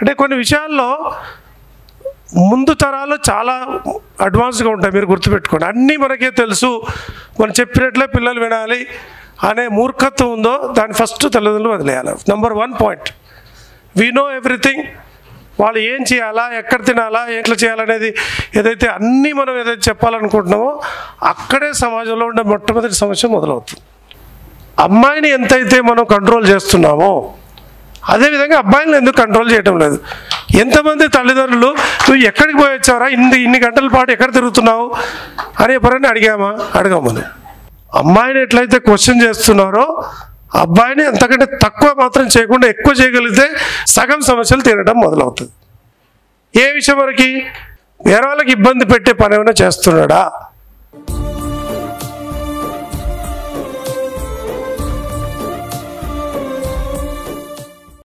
అంటే కొన్ని విషయాల్లో ముందు తరాలు చాలా అడ్వాన్స్గా ఉంటాయి మీరు గుర్తుపెట్టుకోండి అన్నీ మనకే తెలుసు మనం చెప్పినట్లే పిల్లలు వినాలి అనే మూర్ఖత్వం ఉందో దాన్ని ఫస్ట్ తల్లిదండ్రులు వదిలేయాలి number one point we know everything వాళ్ళు ఏం చేయాలా ఎక్కడ తినాలా ఎట్లా చేయాలనేది ఏదైతే అన్నీ మనం ఏదైతే చెప్పాలనుకుంటున్నామో అక్కడే సమాజంలో ఉండే మొట్టమొదటి సమస్య మొదలవుతుంది అమ్మాయిని ఎంతైతే మనం కంట్రోల్ చేస్తున్నామో అదేవిధంగా అబ్బాయిలను ఎందుకు కంట్రోల్ చేయటం లేదు ఎంతమంది తల్లిదండ్రులు నువ్వు ఎక్కడికి పోయి వచ్చావరా ఇన్ని ఇన్ని గంటల పాటు ఎక్కడ తిరుగుతున్నావు అని ఎప్పుడైనా అడిగామా అడగాం మనం అమ్మాయిని ఎట్లయితే క్వశ్చన్ చేస్తున్నారో అబ్బాయిని అంతకంటే తక్కువ మాత్రం చేయకుండా ఎక్కువ చేయగలిగితే సగం సమస్యలు తీరడం మొదలవుతుంది ఏ విషయం వరకు వేరే వాళ్ళకి ఇబ్బంది పెట్టే పని ఏమైనా చేస్తున్నాడా